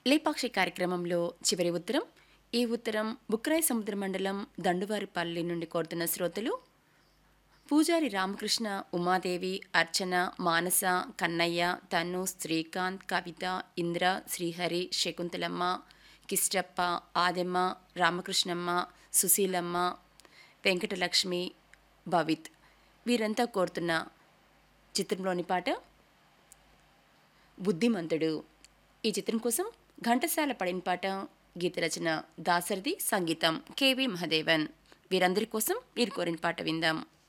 లేపాక్షి కార్యక్రమంలో చివరి ఉత్తరం ఈ ఉత్తరం బుక్రాయి సముద్ర మండలం దండువారిపల్లి నుండి కోరుతున్న శ్రోతలు పూజారి రామకృష్ణ ఉమాదేవి అర్చన మానస కన్నయ్య తను శ్రీకాంత్ కవిత ఇంద్ర శ్రీహరి శకుంతలమ్మ కిష్టప్ప ఆదెమ్మ రామకృష్ణమ్మ సుశీలమ్మ వెంకటలక్ష్మి భవిత్ వీరంతా కోరుతున్న చిత్రంలోని పాట బుద్ధిమంతుడు ఈ చిత్రం కోసం ఘంటసాల పడిన పాట గీత రచన దాసరిది సంగీతం కెవి మహదేవన్ వీరందరి కోసం మీరు కోరిన పాట విందాం